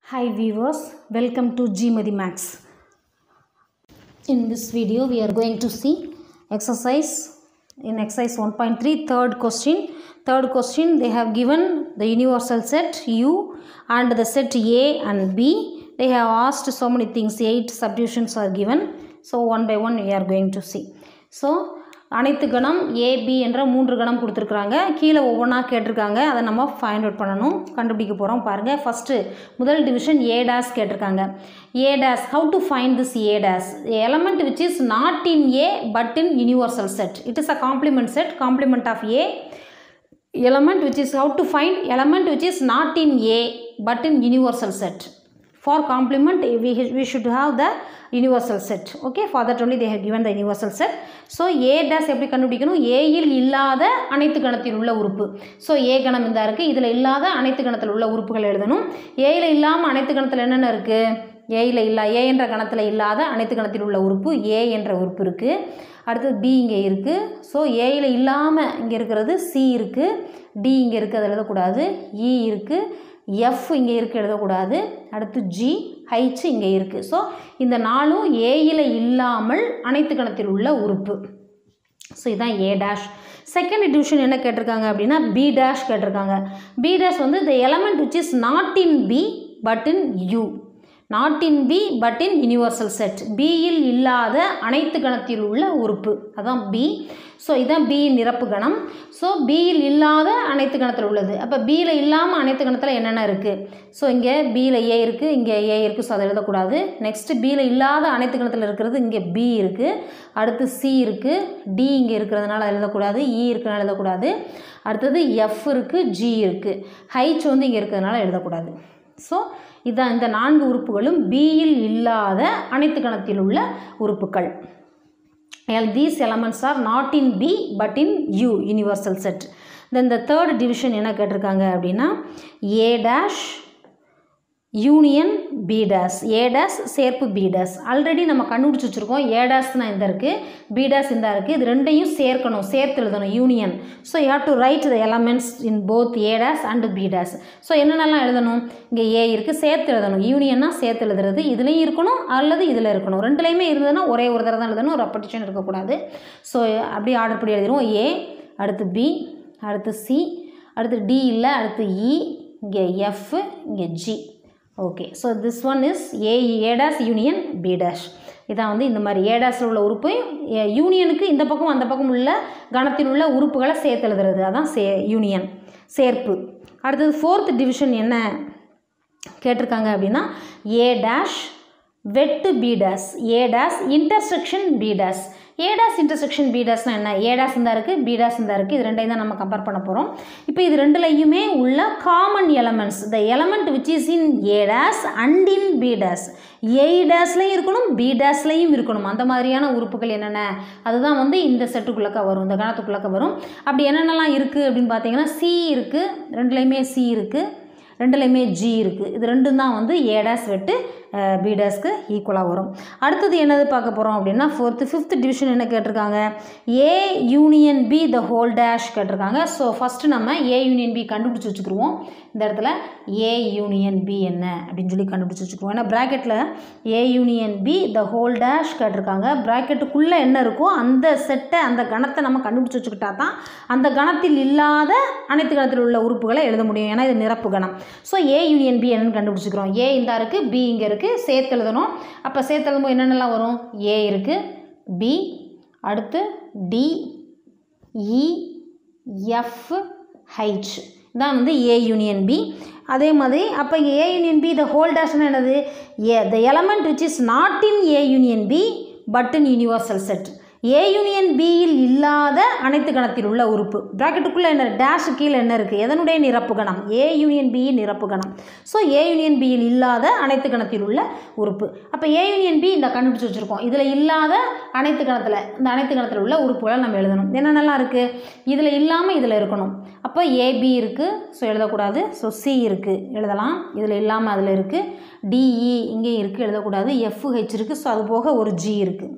Hi viewers, welcome to Gmadi Max. In this video we are going to see exercise in exercise 1.3 third question. Third question they have given the universal set U and the set A and B. They have asked so many things, 8 substitutions are given. So one by one we are going to see. So அனைத்து கணம் AB என்ற மூன்று கணம் கொடுத்துருக்குறாங்க கீழே ஒவ்வொன்றா கேட்டிருக்காங்க அதை நம்ம ஃபைண்ட் அவுட் பண்ணணும் கண்டுபிடிக்க போகிறோம் பாருங்கள் ஃபஸ்ட்டு முதல் டிவிஷன் ஏ டேஸ் கேட்டிருக்காங்க A dash how to find this A dash element which is not in A but in universal set it is a complement set complement of A element which is how to find element which is not in A but in universal set. For complement we, we should have the universal set. Okay, for that only they have given the universal set. So A dash எப்படி கண்டுபிடிக்கணும் ஏயில் இல்லாத அனைத்து கணத்தில் உள்ள உறுப்பு so ஏ கணம் இந்த இருக்குது இதில் இல்லாத அனைத்து கணத்தில் உள்ள உறுப்புகள் எழுதணும் ஏயில் இல்லாமல் அனைத்து கணத்தில் என்னென்ன இருக்குது ஏயில் இல்லா ஏ என்ற கணத்தில் இல்லாத அனைத்து கணத்தில் உள்ள உறுப்பு ஏ என்ற உறுப்பு இருக்குது அடுத்தது பி இங்கே இருக்குது ஸோ ஏயில் இல்லாமல் இங்கே இருக்கிறது சி இருக்குது டி இங்கே இருக்குது அதை எழுதக்கூடாது இ இருக்குது எஃப் இங்கே இருக்குது எழுதக்கூடாது அடுத்து ஜி ஹைச் இங்கே இருக்குது ஸோ இந்த நாலும் ஏயில் இல்லாமல் அனைத்து கணத்தில் உள்ள உறுப்பு ஸோ இதுதான் ஏ டேஷ் செகண்ட் டிவிஷன் என்ன கேட்டிருக்காங்க அப்படின்னா பி டேஷ் கேட்டிருக்காங்க பி டேஷ் வந்து the element which is not in B but in U not in B but in universal set பியில் இல்லாத அனைத்து கணத்தில் உள்ள உறுப்பு அதான் பி ஸோ இதுதான் பி நிரப்பு கணம் ஸோ பியில் இல்லாத அனைத்து கணத்தில் உள்ளது அப்போ பியில் இல்லாமல் அனைத்து கணத்தில் என்னென்ன இருக்குது ஸோ இங்கே பியில் ஏ இருக்குது இங்கே ஏ இருக்குது ஸோ அதை எழுதக்கூடாது நெக்ஸ்ட்டு பியில் இல்லாத அனைத்து கணத்தில் இருக்கிறது இங்கே பி இருக்குது அடுத்து சி இருக்குது டி இங்கே இருக்கிறதுனால எழுதக்கூடாது இ இருக்கிறதுனால எழுதக்கூடாது அடுத்தது எஃப் இருக்குது ஜி இருக்குது ஹைச் வந்து இங்கே இருக்கிறதுனால எழுதக்கூடாது ஸோ இதான் இந்த நான்கு உறுப்புகளும் பியில் இல்லாத அனைத்து கணத்தில் உள்ள உறுப்புகள் these elements are not in B but in U universal set then இந்த தேர்ட் டிவிஷன் என்ன கேட்டிருக்காங்க அப்படின்னா A dash union B dash A dash சேர்ப்பு பி டேஸ் ஆல்ரெடி நம்ம கண்டுபிடிச்சி வச்சுருக்கோம் ஏ டேஸ் தான் இந்த இருக்குது பி டேஸ் இந்த இருக்குது இது ரெண்டையும் சேர்க்கணும் சேர்த்து எழுதணும் union so you have to write the elements in both A dash and B dash so என்னென்னலாம் எழுதணும் இங்கே ஏ இருக்குது சேர்த்து எழுதணும் யூனியன்னா சேர்த்து எழுதுறது இதுலேயும் இருக்கணும் அல்லது இதில் இருக்கணும் ரெண்டுலேயுமே இருந்ததுன்னா ஒரே ஒரு தடவை தான் எழுதணும் ரெப்படிஷன் இருக்கக்கூடாது ஸோ அப்படியே ஆர்டர் படி எழுதிடுவோம் ஏ அடுத்து பி அடுத்து சி அடுத்து டி இல்லை அடுத்து இ இங்கே எஃப் இங்கே G okay so this one is A A dash union B dash இதான் வந்து இந்த மாதிரி ஏ டேஸில் உள்ள உறுப்பு யூனியனுக்கு இந்த பக்கம் அந்த பக்கம் உள்ள கணத்தில் உள்ள உறுப்புகளை சேர்த்து எழுதுறது அதான் சே யூனியன் சேர்ப்பு அடுத்தது ஃபோர்த் டிவிஷன் என்ன கேட்டிருக்காங்க அப்படின்னா ஏ டேஷ் வெட்டு B dash A dash intersection B dash A dash intersection B டேஸ்னால் என்ன ஏ டேஸ் இந்த இருக்குது பி டேஸ் இந்த இருக்குது இது ரெண்டையும் தான் நம்ம கம்பேர் பண்ண போகிறோம் இப்போ இது ரெண்டுலையுமே உள்ள common elements the element which is in A dash and in B dash A டேஸ்லையும் இருக்கணும் பி டேஸ்லையும் இருக்கணும் அந்த மாதிரியான உறுப்புகள் என்னென்ன அதுதான் வந்து இந்த செட்டுக்குள்ளக்க வரும் இந்த கணத்துக்குள்ளக்க வரும் அப்படி என்னென்னலாம் இருக்குது அப்படின்னு பார்த்தீங்கன்னா சி இருக்குது ரெண்டுலேயுமே சி இருக்குது ரெண்டுலேயுமே ஜி இருக்குது இது ரெண்டும் தான் வந்து ஏ டேஸ் வெட்டு பி டேஸ்க்கு ஈக்குவலாக வரும் அடுத்தது என்னது பார்க்க போகிறோம் அப்படின்னா ஃபோர்த்து ஃபிஃப்த் டிவிஷன் என்ன கேட்டிருக்காங்க A union B the whole dash கேட்டிருக்காங்க ஸோ ஃபஸ்ட்டு நம்ம ஏ யூனியன் பி கண்டுபிடிச்சி வச்சுக்கிருவோம் இந்த இடத்துல ஏ யூனியன் பி என்ன அப்படின்னு சொல்லி கண்டுபிடிச்சி வச்சுக்குவோம் ஏன்னா ப்ராக்கெட்டில் A union B the whole dash கேட்டிருக்காங்க ப்ராக்கெட்டுக்குள்ளே என்ன இருக்கோ அந்த செட்டை அந்த கணத்தை நம்ம கண்டுபிடிச்சி வச்சுக்கிட்டா தான் அந்த கணத்தில் இல்லாத அனைத்து கணத்தில் உள்ள உறுப்புகளை எழுத முடியும் ஏன்னா இது நிரப்பு கணம் ஸோ ஏ யூனியன் பி என்னன்னு கண்டுபிடிச்சிக்கிறோம் ஏ இந்த இருக்குது பி இங்கே இருக்குது சேர்த்து எழுதணும் அப்போ சேர்த்து எழுதும்போது என்னென்னலாம் வரும் ஏ இருக்குது பி அடுத்து டி இ எஃப் ஹைச் தான் வந்து ஏ யூனியன் பி அதே மாதிரி அப்போ A union B the whole டேஷ்னா என்னது A the element which is not in A union B but in universal set A union பியில் இல்லாத அனைத்து கணத்தில் உள்ள உறுப்பு ப்ராக்கெட்டுக்குள்ளே என்ன டேஷு கீழே என்ன இருக்குது எதனுடைய நிரப்பு கணம் ஏ யூனியன் பியின் நிரப்பு கணம் ஸோ ஏ யூனியன் பியில் இல்லாத அனைத்து கணத்தில் உள்ள உறுப்பு அப்போ ஏ யூனியன் பி இந்த கண்டுபிடிச்சி வச்சுருக்கோம் இதில் இல்லாத அனைத்து கணத்தில் இந்த அனைத்து கணத்தில் உள்ள உறுப்புகளை நம்ம எழுதணும் என்னென்னலாம் இருக்குது இதில் இல்லாமல் இதில் இருக்கணும் அப்போ ஏபி இருக்குது ஸோ எழுதக்கூடாது ஸோ சி இருக்குது எழுதலாம் இதில் இல்லாமல் அதில் இருக்குது டிஇ இங்கேயும் இருக்குது எழுதக்கூடாது எஃப்ஹெச் இருக்குது ஸோ அது போக ஒரு ஜி இருக்குது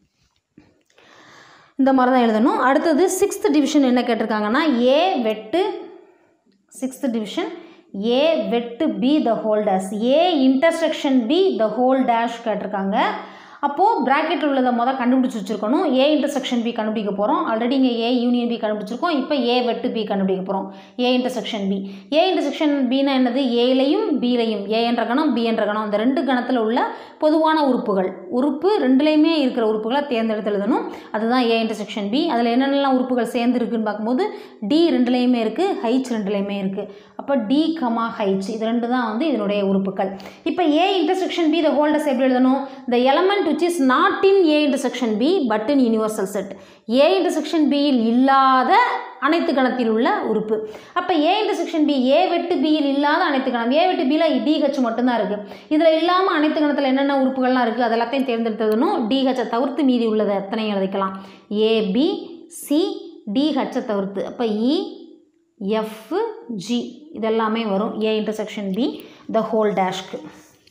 இந்த மாதிரி தான் எழுதணும் அடுத்தது சிக்ஸ்த் டிவிஷன் என்ன கேட்டிருக்காங்கன்னா ஏ வெட்டு சிக்ஸ்த் டிவிஷன் ஏ வெட்டு B the whole dash A intersection B the whole dash கேட்டிருக்காங்க அப்போது ப்ராக்கெட்டில் உள்ளதை மொதல் கண்டுபிடிச்சி வச்சுருக்கணும் ஏ இன்டர்செக்ஷன் பி கண்டுபிடிக்க போகிறோம் ஆல்ரெடி இங்கே ஏ யூனியன் பி கண்டுபிடிச்சிருக்கோம் இப்போ ஏ வெட்டு பி கண்டுபிடிக்க போகிறோம் A intersection B A intersection பின்னா என்னது ஏலையும் பிலையும் ஏ என்ற கணம் பி என்ற கணம் இந்த ரெண்டு கணத்தில் உள்ள பொதுவான உறுப்புகள் உறுப்பு ரெண்டுலேயுமே இருக்கிற உறுப்புகளை தேர்ந்தெடுத்து எழுதணும் அதுதான் ஏ இன்டர்செக்ஷன் பி அதில் என்னென்னலாம் உறுப்புகள் சேர்ந்து இருக்குன்னு பார்க்கும்போது டி ரெண்டுலேயுமே இருக்குது ஹைச் ரெண்டுலேயுமே இருக்குது அப்போ டி கமா ஹைச் இது ரெண்டு தான் வந்து இதனுடைய உறுப்புகள் இப்போ A intersection B the holders எப்படி எழுதணும் the element which is not in A intersection B but in universal set A intersection B யில் இல்லாத அனைத்து கணத்தில் உள்ள உறுப்பு அப்போ ஏ இன்டர்செக்ஷன் பி ஏ வெட்டு பியில் இல்லாத அனைத்து கணம் ஏ வெட்டு பியில் டிஹெச் மட்டும்தான் இருக்குது இதில் இல்லாமல் அனைத்து கணத்தில் என்னென்ன உறுப்புகள்லாம் இருக்குது அது எல்லாத்தையும் தேர்ந்தெடுத்ததுனும் டிஹெச்சை தவிர்த்து மீதி உள்ளதை எத்தனையும் எழுதிக்கலாம் ஏபி சி டிஹெச்சை தவிர்த்து அப்போ இ எஃப் ஜி இதெல்லாமே வரும் A intersection B the whole டேஷ்க்கு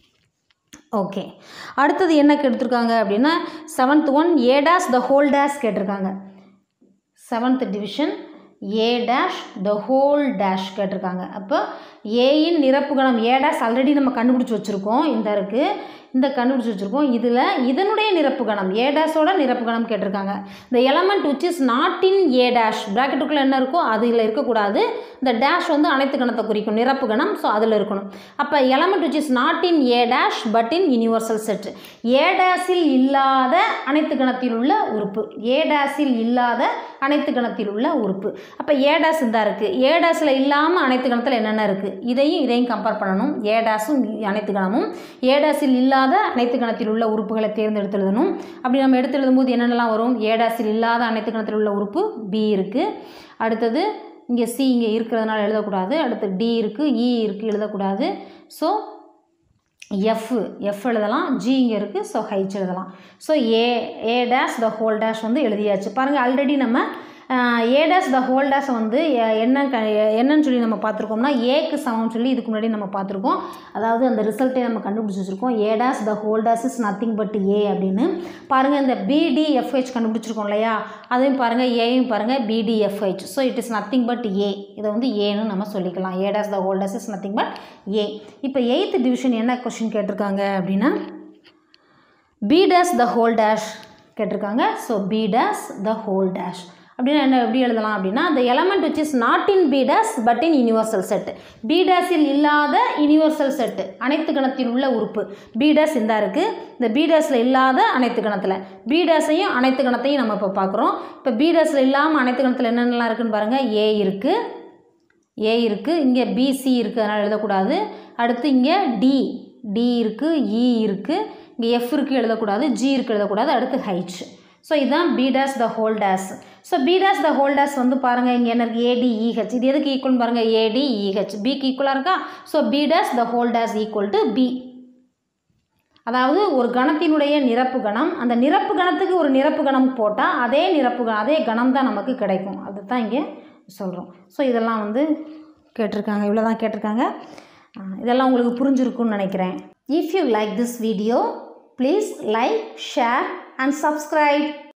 ஓகே அடுத்தது என்ன கேட்டிருக்காங்க அப்படின்னா seventh one A dash the whole dash கேட்டிருக்காங்க seventh division A dash the whole dash கேட்டிருக்காங்க அப்போ ஏயின் நிரப்பு கணம் ஏ டேஷ் ஆல்ரெடி நம்ம கண்டுபிடிச்சி வச்சுருக்கோம் இந்த இருக்குது இந்த கண்டுபிடிச்சி வச்சுருக்கோம் இதில் இதனுடைய நிரப்பு கணம் ஏ டேஷோட நிரப்பு கணம் கேட்டிருக்காங்க இந்த element which is not in A dash ப்ராக்கெட்டுக்குள்ளே என்ன இருக்கோ அதில் இருக்கக்கூடாது இந்த டேஷ் வந்து அனைத்து கணத்தை குறிக்கும் நிரப்பு கணம் ஸோ அதில் இருக்கணும் அப்போ element which is not in A dash but in universal set A டேஷில் இல்லாத அனைத்து கணத்தில் உள்ள உறுப்பு ஏ டேஷில் இல்லாத அனைத்து கணத்தில் உள்ள உறுப்பு அப்போ ஏ டேஷ் இந்த இருக்குது ஏ டேஷில் இல்லாமல் அனைத்து கணத்தில் என்னென்ன இருக்குது இதையும் இதையும் கம்பேர் பண்ணணும் ஏ டேஷும் அனைத்து கணமும் ஏ டேஷில் இல்லாத அனைத்து கணத்தில் உள்ள உறுப்புகளை தேர்ந்தெடுத்து எழுதணும் அப்படி நம்ம எடுத்து எழுதும்போது என்னென்னலாம் வரும் ஏ டேஷில் இல்லாத அனைத்து கணத்தில் உள்ள உறுப்பு பி இருக்குது அடுத்தது இங்கே சி இங்கே இருக்கிறதுனால எழுதக்கூடாது அடுத்து டி இருக்குது இ இருக்குது எழுதக்கூடாது ஸோ எஃப் எஃப் எழுதலாம் ஜி இங்கே இருக்குது ஸோ ஹைச் எழுதலாம் so A A dash the whole dash வந்து எழுதியாச்சு பாருங்கள் ஆல்ரெடி நம்ம A dash the whole dash வந்து எ- என்ன க என்னன்னு சொல்லி நம்ம பார்த்துருக்கோம்னா ஏக்கு சமம் சொல்லி இதுக்கு முன்னாடி நம்ம பார்த்துருக்கோம் அதாவது அந்த ரிசல்ட்டை நம்ம கண்டுபிடிச்சி வச்சுருக்கோம் A dash the whole dash is nothing but A அப்படின்னு பாருங்கள் இந்த பிடிஎஃப்ஹெச் கண்டுபிடிச்சிருக்கோம் இல்லையா அதையும் பாருங்கள் ஏயும் பாருங்கள் B D F H so it is nothing but A இதை வந்து ஏன்னு நம்ம சொல்லிக்கலாம் A dash the whole dash is nothing but A இப்போ எயித்து டிவிஷன் என்ன கொஷின் கேட்டிருக்காங்க அப்படின்னா B dash the whole dash கேட்டிருக்காங்க so B dash the whole dash அப்படின்னா என்ன எப்படி எழுதலாம் அப்படின்னா the element which is not in b dash but in universal set b டேஷில் இல்லாத யூனிவர்சல் செட் அனைத்து கணத்தில் உள்ள உறுப்பு b dash இந்த இருக்குது இந்த b டேஷில் இல்லாத அனைத்து கணத்தில் b டேஷையும் அனைத்து கணத்தையும் நம்ம இப்போ பார்க்குறோம் இப்போ b டேஷில் இல்லாமல் அனைத்து கணத்தில் என்னென்னலாம் இருக்குன்னு பாருங்கள் ஏ இருக்குது ஏ இருக்குது இங்கே பிசி இருக்குது அதனால் எழுதக்கூடாது அடுத்து இங்கே டி டி இருக்குது இ இருக்குது இங்கே எஃப் இருக்குது எழுதக்கூடாது ஜி இருக்குது எழுதக்கூடாது அடுத்து ஹைச் ஸோ இதுதான் B dash the whole dash so B dash the whole dash வந்து பாருங்கள் இங்கே என்ன இருக்குது ஏடிஇஹெச் இது எதுக்கு ஈக்குவல்னு பாருங்கள் ஏடிஇஹெச் பிக்கு ஈக்குவலாக இருக்கா so B dash the whole dash equal to B அதாவது ஒரு கணத்தினுடைய நிரப்பு கணம் அந்த நிரப்பு கணத்துக்கு ஒரு நிரப்பு கணம் போட்டால் அதே நிரப்பு கணம் அதே கணம் தான் நமக்கு கிடைக்கும் அதுதான் இங்கே சொல்கிறோம் ஸோ இதெல்லாம் வந்து கேட்டிருக்காங்க இவ்வளோ தான் கேட்டிருக்காங்க ஆ, இதெல்லாம் உங்களுக்கு புரிஞ்சிருக்கும்னு நினைக்கிறேன் if you like this video please like share and subscribe